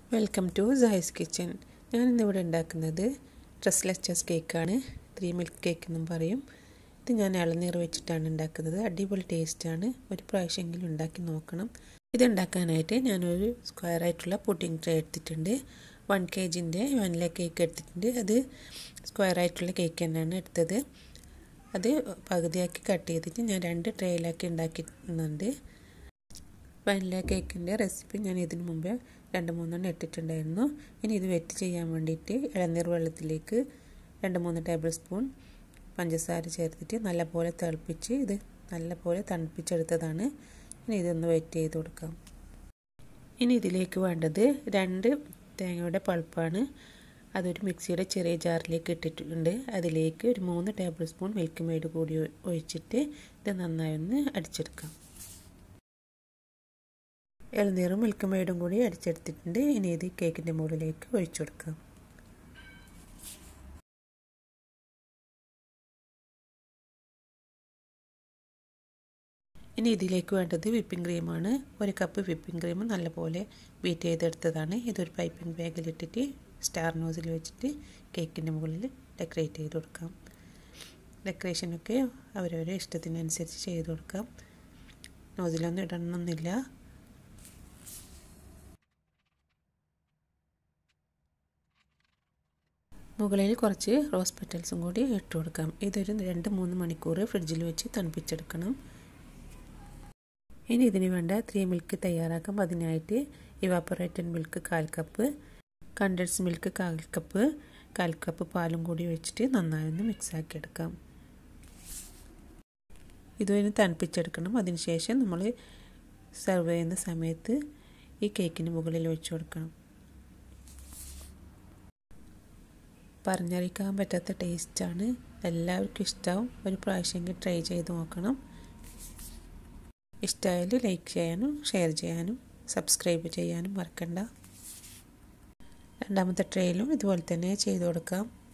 welcome to size kitchen ഞാനിന്നിവിടെ ഉണ്ടാക്കുന്നത് tres leches കേക്കാണ് ത്രീ മിൽക്ക് കേക്ക് എന്നും പറയും ഇത് ഞാൻ ഇളനീർ വെച്ചിട്ടാണ് ഉണ്ടാക്കുന്നത് അടിപൊളി ടേസ്റ്റാണ് ഒരു പ്രാവശ്യമെങ്കിലും ഉണ്ടാക്കി നോക്കണം ഇത് ഉണ്ടാക്കാനായിട്ട് ഞാനൊരു സ്ക്വയർ ആയിട്ടുള്ള പുഡിംഗ് ട്രേ എടുത്തിട്ടുണ്ട് വൺ കെ ജിൻ്റെ വനില കേക്ക് എടുത്തിട്ടുണ്ട് അത് സ്ക്വയർ ആയിട്ടുള്ള കേക്ക് തന്നെയാണ് എടുത്തത് അത് പകുതിയാക്കി കട്ട് ചെയ്തിട്ട് ഞാൻ രണ്ട് ട്രേയിലാക്കി ഉണ്ടാക്കുന്നുണ്ട് വനില കേക്കിൻ്റെ റെസിപ്പി ഞാൻ ഇതിനു മുമ്പേ രണ്ട് മൂന്നെണ്ണം ഇട്ടിട്ടുണ്ടായിരുന്നു ഇനി ഇത് വെറ്റ് ചെയ്യാൻ വേണ്ടിയിട്ട് ഇളനീർ വെള്ളത്തിലേക്ക് രണ്ട് മൂന്ന് ടേബിൾ സ്പൂൺ പഞ്ചസാര ചേർത്തിട്ട് നല്ലപോലെ തിളപ്പിച്ച് ഇത് നല്ലപോലെ തണുപ്പിച്ചെടുത്തതാണ് ഇനി ഇതൊന്ന് വെറ്റ് ചെയ്ത് കൊടുക്കാം ഇനി ഇതിലേക്ക് വേണ്ടത് രണ്ട് തേങ്ങയുടെ പൾപ്പാണ് അതൊരു മിക്സിയുടെ ചെറിയ ജാറിലേക്ക് ഇട്ടിട്ടുണ്ട് അതിലേക്ക് ഒരു മൂന്ന് ടേബിൾ സ്പൂൺ മിൽക്ക് മെയ്ഡ് കൂടി ഒഴിച്ചിട്ട് ഇത് നന്നായി ഒന്ന് അടിച്ചെടുക്കാം ഇളനീറും മിൽക്ക് മെയ്ഡും കൂടി അടിച്ചെടുത്തിട്ടുണ്ട് ഇനി ഇത് കേക്കിൻ്റെ മുകളിലേക്ക് ഒഴിച്ചു കൊടുക്കാം ഇനി ഇതിലേക്ക് വേണ്ടത് വിപ്പിംഗ് ക്രീമാണ് ഒരു കപ്പ് വിപ്പിംഗ് ക്രീം നല്ലപോലെ ബീറ്റ് ചെയ്തെടുത്തതാണ് ഇതൊരു പൈപ്പിംഗ് ബാഗിലിട്ടിട്ട് സ്റ്റാർ നോസിൽ വെച്ചിട്ട് കേക്കിൻ്റെ മുകളിൽ ഡെക്കറേറ്റ് ചെയ്ത് കൊടുക്കാം ഡെക്കറേഷനൊക്കെ അവരവരെ ഇഷ്ടത്തിനനുസരിച്ച് ചെയ്ത് കൊടുക്കാം നോസിലൊന്നും ഇടണമെന്നില്ല മുകളിൽ കുറച്ച് റോസ് പെറ്റൽസും കൂടി ഇട്ട് കൊടുക്കാം ഇതൊരു രണ്ട് മൂന്ന് മണിക്കൂർ ഫ്രിഡ്ജിൽ വെച്ച് തണുപ്പിച്ചെടുക്കണം ഇനി ഇതിന് വേണ്ട ത്രീ മിൽക്ക് തയ്യാറാക്കാം അതിനായിട്ട് ഇവാപ്പറേറ്റഡ് മിൽക്ക് കാൽ കപ്പ് കണ്ടൻസ് മിൽക്ക് കാൽ കപ്പ് കാൽ കപ്പ് പാലും കൂടി ഒഴിച്ചിട്ട് നന്നായി ഒന്ന് മിക്സാക്കി എടുക്കാം ഇതൊന്ന് തണുപ്പിച്ചെടുക്കണം അതിനുശേഷം നമ്മൾ സെർവ് ചെയ്യുന്ന സമയത്ത് ഈ കേക്കിന് മുകളിൽ ഒഴിച്ചു കൊടുക്കണം പറഞ്ഞറിയിക്കാൻ പറ്റാത്ത ടേസ്റ്റാണ് എല്ലാവർക്കും ഇഷ്ടമാവും ഒരു പ്രാവശ്യമെങ്കിൽ ട്രൈ ചെയ്ത് നോക്കണം ഇഷ്ടമായാൽ ലൈക്ക് ചെയ്യാനും ഷെയർ ചെയ്യാനും സബ്സ്ക്രൈബ് ചെയ്യാനും മറക്കണ്ട രണ്ടാമത്തെ ട്രേയിലും ഇതുപോലെ തന്നെ ചെയ്ത് കൊടുക്കാം